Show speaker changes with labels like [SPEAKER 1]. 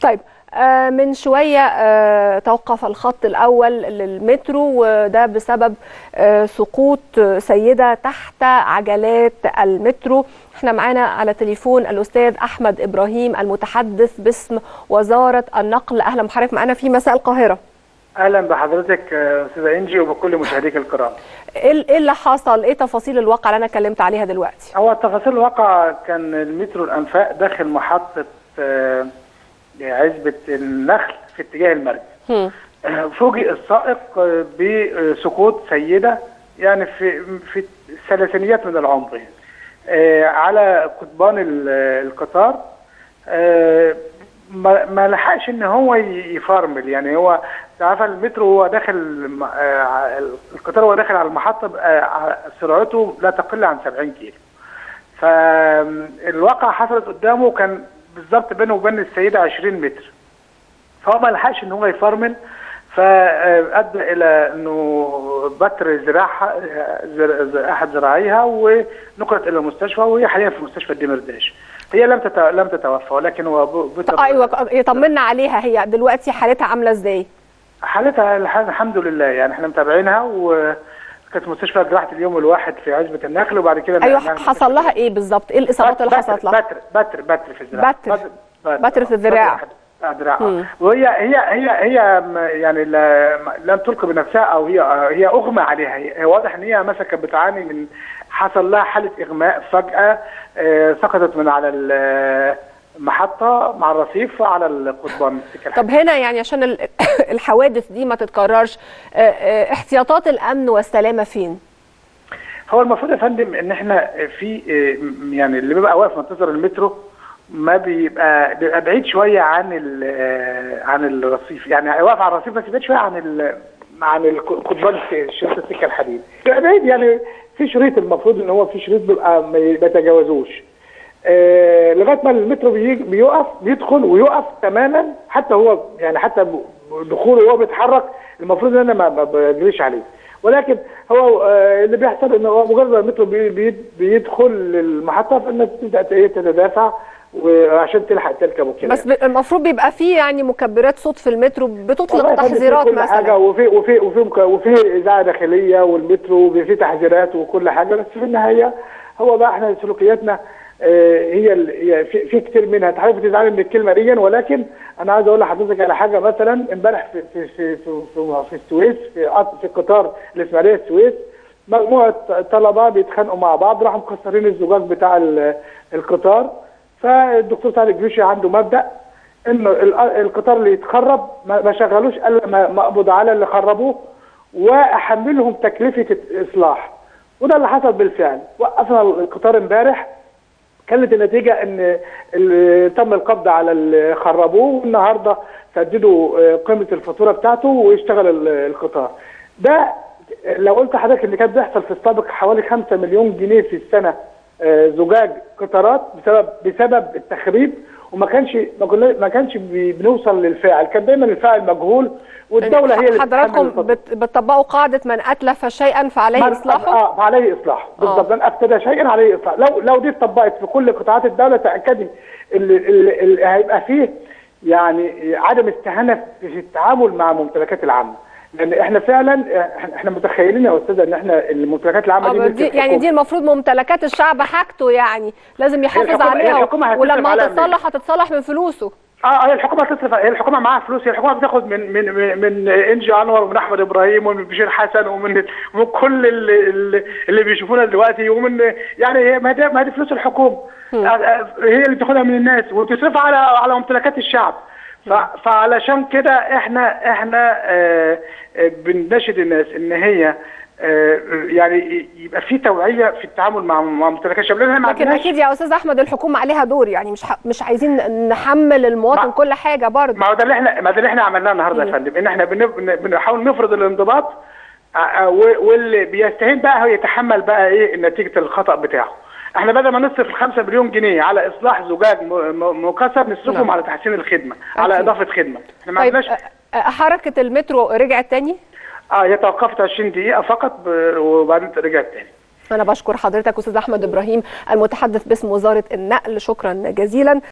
[SPEAKER 1] طيب آه، من شوية آه، توقف الخط الأول للمترو وده بسبب آه، سقوط سيدة تحت عجلات المترو احنا معانا على تليفون الأستاذ أحمد إبراهيم المتحدث باسم وزارة النقل أهلا بحضرتك معانا في مساء القاهرة
[SPEAKER 2] اهلا بحضرتك آه، استاذه انجي وبكل مشاهديك الكرام
[SPEAKER 1] ايه إيه اللي حصل ايه تفاصيل الواقع اللي انا اتكلمت عليها دلوقتي
[SPEAKER 2] هو تفاصيل الواقع كان المترو الانفاق داخل محطه آه، عزبه النخل في اتجاه المرج
[SPEAKER 1] هم.
[SPEAKER 2] آه، فوجئ السائق آه، بسقوط سيده يعني في في الثلاثينيات من العمر يعني آه، على قضبان ال- القطار آه، ما ما لحقش ان هو ي- يفرمل يعني هو عارفه المترو هو داخل م- آه، القطار هو داخل على المحطه بقى ع- سرعته لا تقل عن 70 كيلو فالواقعة حصلت قدامه كان بالظبط بينه وبين السيدة 20 متر فهو ما لحقش ان هو يفرمل فأدى إلى أنه بتر زراعها زر- زر- أحد زراعيها ونقلت إلى المستشفى وهي حاليا في مستشفى الدمرداش هي لم تت... لم تتوفى ولكن هو ب- بتر
[SPEAKER 1] ايوه طمنا عليها هي دلوقتي حالتها عاملة ازاي
[SPEAKER 2] حالتها الح- الحمد لله يعني احنا متابعينها وكانت مستشفى جراحة اليوم الواحد في عزبة النخل وبعد كده
[SPEAKER 1] ايوه
[SPEAKER 2] نقلناها
[SPEAKER 1] حصل لها ايه بالظبط ايه الاصابات اللي
[SPEAKER 2] بتر-
[SPEAKER 1] حصلت لها
[SPEAKER 2] بتر بتر بتر في الذراع
[SPEAKER 1] بتر. بتر في الذراع.
[SPEAKER 2] بتر في الذراع
[SPEAKER 1] مم.
[SPEAKER 2] وهي هي هي هي م- يعني لا- م- لم تلقي بنفسها او هي هي اغمى عليها هي هي واضح ان هي مثلا كانت بتعاني من حصل لها حاله اغماء فجاه آه، سقطت من على المحطه مع الرصيف على القضبان السكه
[SPEAKER 1] طب هنا يعني عشان ال- الحوادث دي ما تتكررش آه، آه، احتياطات الامن والسلامه فين
[SPEAKER 2] هو المفروض يا فندم ان احنا في آه، يعني اللي بيبقى واقف منتظر المترو ما بيبقى بيبقى بعيد شويه عن ال- آه، عن الرصيف يعني واقف على الرصيف بس بعيد شويه عن ال عن القضبان شريط السكه الحديد بيبقى بعيد يعني في شريط المفروض ان هو في شريط بيبقى ما يتجاوزوش آه، لغايه ما المترو بيجي بيقف بيدخل ويقف تماما حتى هو يعني حتى ب- دخوله وهو بيتحرك المفروض ان انا ما ما بجريش عليه ولكن هو آه، اللي بيحصل ان هو مجرد ما المترو بي- بي- بيدخل المحطه فالناس تبدا ت- تتدافع وعشان تلحق تركب وكده
[SPEAKER 1] بس ب- المفروض بيبقى فيه يعني مكبرات صوت في المترو بتطلق
[SPEAKER 2] والله يا فندم في
[SPEAKER 1] تحذيرات
[SPEAKER 2] كل حاجه
[SPEAKER 1] مثلا
[SPEAKER 2] وفي وفي وفي مك- وفي اذاعه داخليه والمترو وفي تحذيرات وكل حاجه بس في النهايه هو بقى احنا سلوكياتنا آه، هي ال- هي في, في كتير منها انت حضرتك بتزعلي من الكلمه دي ولكن انا عايز اقول لحضرتك على حاجه مثلا امبارح في في في في, في, في السويس في قط- في قطار الاسماعيليه السويس مجموعه طلبه بيتخانقوا مع بعض راحوا مكسرين الزجاج بتاع ال- القطار فالدكتور سعد الجيوشي عنده مبدا انه ال- القطار اللي يتخرب ما ما شغلوش الا ما ما اقبض على اللي خربوه واحملهم تكلفه الاصلاح وده اللي حصل بالفعل وقفنا القطار امبارح كانت النتيجه ان ال- تم القبض على اللي خربوه والنهارده سددوا آه، قيمه الفاتوره بتاعته واشتغل ال- القطار ده لو قلت لحضرتك اللي كان بيحصل في السابق حوالي 5 مليون جنيه في السنه آه، زجاج قطارات بسبب بسبب التخريب وما كانش ما كنا ما كانش بي- بنوصل للفاعل كان دايما الفاعل مجهول والدوله هي اللي بتتحمل
[SPEAKER 1] حضراتكم
[SPEAKER 2] الفاتورة.
[SPEAKER 1] بت- بتطبقوا قاعده من اتلف شيئا فعليه
[SPEAKER 2] من-
[SPEAKER 1] اصلاحه
[SPEAKER 2] اه فعليه اصلاحه بالظبط من افسد شيئا عليه اصلاح لو لو دي اتطبقت في كل قطاعات الدوله تاكدي اللي, اللي, اللي هيبقى فيه يعني عدم استهانه في التعامل مع الممتلكات العامه لان احنا فعلا إحنا- احنا متخيلين يا استاذه ان احنا الممتلكات العامه دي
[SPEAKER 1] آه،
[SPEAKER 2] ملك
[SPEAKER 1] دي يعني
[SPEAKER 2] الحكومة.
[SPEAKER 1] دي المفروض ممتلكات الشعب حاجته يعني لازم يحافظ
[SPEAKER 2] الحكومة- هي
[SPEAKER 1] عليها
[SPEAKER 2] الحكومة هتصرف
[SPEAKER 1] ولما
[SPEAKER 2] عليها
[SPEAKER 1] هتتصلح هتصلح من فلوسه
[SPEAKER 2] اه هي الحكومه تصرف هي الحكومه معاها فلوس هي الحكومه بتاخد من من من, من انجي انور ومن احمد ابراهيم ومن بشير حسن ومن ومن كل اللي, اللي, اللي بيشوفونا دلوقتي ومن يعني هي ما دي, ما دي فلوس الحكومه آه، آه، هي اللي بتاخدها من الناس وتصرفها على على ممتلكات الشعب ف- فعلشان كده احنا احنا آه آه بنناشد الناس ان هي آه يعني يبقى في توعيه في التعامل مع مع ممتلكات الشعب لان احنا ما
[SPEAKER 1] لكن
[SPEAKER 2] عندناش
[SPEAKER 1] اكيد يا استاذ احمد الحكومه عليها دور يعني مش ح... مش عايزين نحمل المواطن
[SPEAKER 2] ما-
[SPEAKER 1] كل حاجه برضه
[SPEAKER 2] ما هو ده اللي احنا ما ده اللي احنا عملناه النهارده يا فندم ان احنا بن- بن- بنحاول نفرض الانضباط ع- ع- و- واللي بيستهين بقى هو يتحمل بقى ايه نتيجه الخطا بتاعه احنا بدل ما نصرف ال 5 مليون جنيه على اصلاح زجاج م- م- مكسر نصرفهم
[SPEAKER 1] نعم.
[SPEAKER 2] على تحسين الخدمه على
[SPEAKER 1] أكيد.
[SPEAKER 2] اضافه خدمه احنا ما
[SPEAKER 1] طيب
[SPEAKER 2] عندناش
[SPEAKER 1] آه، آه، حركه المترو رجعت تاني
[SPEAKER 2] اه هي توقفت 20 دقيقه فقط ب- وبعدين رجعت تاني
[SPEAKER 1] انا بشكر حضرتك استاذ احمد ابراهيم المتحدث باسم وزاره النقل شكرا جزيلا